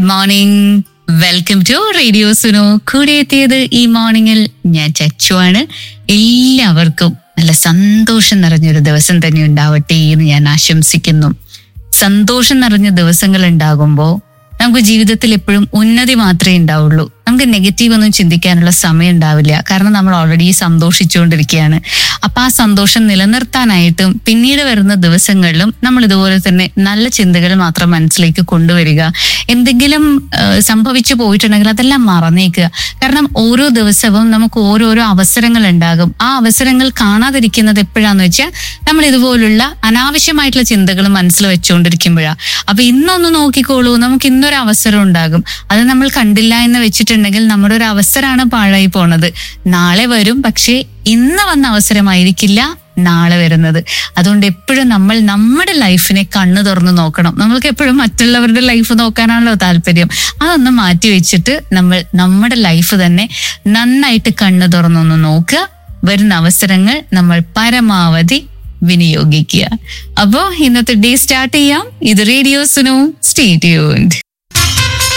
morning welcome to radio Suno കൂടെ എത്തിയത് ഈ മോർണിംഗിൽ ഞാൻ ചച്ചു ആണ് എല്ലാവർക്കും നല്ല സന്തോഷം നിറഞ്ഞൊരു ദിവസം തന്നെ ഉണ്ടാവട്ടെ എന്ന് ഞാൻ ആശംസിക്കുന്നു സന്തോഷം നിറഞ്ഞ ദിവസങ്ങൾ ഉണ്ടാകുമ്പോൾ നമുക്ക് ജീവിതത്തിൽ എപ്പോഴും ഉന്നതി മാത്രമേ ഉണ്ടാവുള്ളൂ നമുക്ക് നെഗറ്റീവ് ഒന്നും ചിന്തിക്കാനുള്ള സമയം ഉണ്ടാവില്ല കാരണം നമ്മൾ ഓൾറെഡി സന്തോഷിച്ചുകൊണ്ടിരിക്കുകയാണ് അപ്പൊ ആ സന്തോഷം നിലനിർത്താനായിട്ടും പിന്നീട് വരുന്ന ദിവസങ്ങളിലും നമ്മൾ ഇതുപോലെ തന്നെ നല്ല ചിന്തകൾ മാത്രം മനസ്സിലേക്ക് കൊണ്ടുവരിക എന്തെങ്കിലും ആ, സംഭവിച്ചു പോയിട്ടുണ്ടെങ്കിൽ അതെല്ലാം മറന്നേക്കുക കാരണം ഓരോ ദിവസവും നമുക്ക് ഓരോരോ അവസരങ്ങൾ ഉണ്ടാകും ആ അവസരങ്ങൾ കാണാതിരിക്കുന്നത് എപ്പോഴാന്ന് വെച്ചാൽ നമ്മൾ ഇതുപോലുള്ള അനാവശ്യമായിട്ടുള്ള ചിന്തകൾ മനസ്സിൽ വെച്ചുകൊണ്ടിരിക്കുമ്പോഴാണ് അപ്പൊ ഇന്നൊന്ന് നോക്കിക്കോളൂ നമുക്ക് ഇന്നൊരു അവസരം ഉണ്ടാകും അത് നമ്മൾ കണ്ടില്ല എന്ന് വെച്ചിട്ടുണ്ടെങ്കിൽ നമ്മുടെ ഒരു അവസരമാണ് പാഴായി പോണത് നാളെ വരും പക്ഷേ ഇന്ന് വന്ന അവസരമായിരിക്കില്ല നാളെ വരുന്നത് അതുകൊണ്ട് എപ്പോഴും നമ്മൾ നമ്മുടെ ലൈഫിനെ കണ്ണു തുറന്ന് നോക്കണം നമ്മൾക്ക് എപ്പോഴും മറ്റുള്ളവരുടെ ലൈഫ് നോക്കാനാണല്ലോ താല്പര്യം അതൊന്ന് മാറ്റി വെച്ചിട്ട് നമ്മൾ നമ്മുടെ ലൈഫ് തന്നെ നന്നായിട്ട് കണ്ണു തുറന്നൊന്ന് നോക്കുക വരുന്ന അവസരങ്ങൾ നമ്മൾ പരമാവധി വിനിയോഗിക്കുക അപ്പോ ഇന്നത്തെ ഡേ സ്റ്റാർട്ട് ചെയ്യാം ഇത് റേഡിയോ സുനു സ്റ്റേ ട്യൂൺഡ്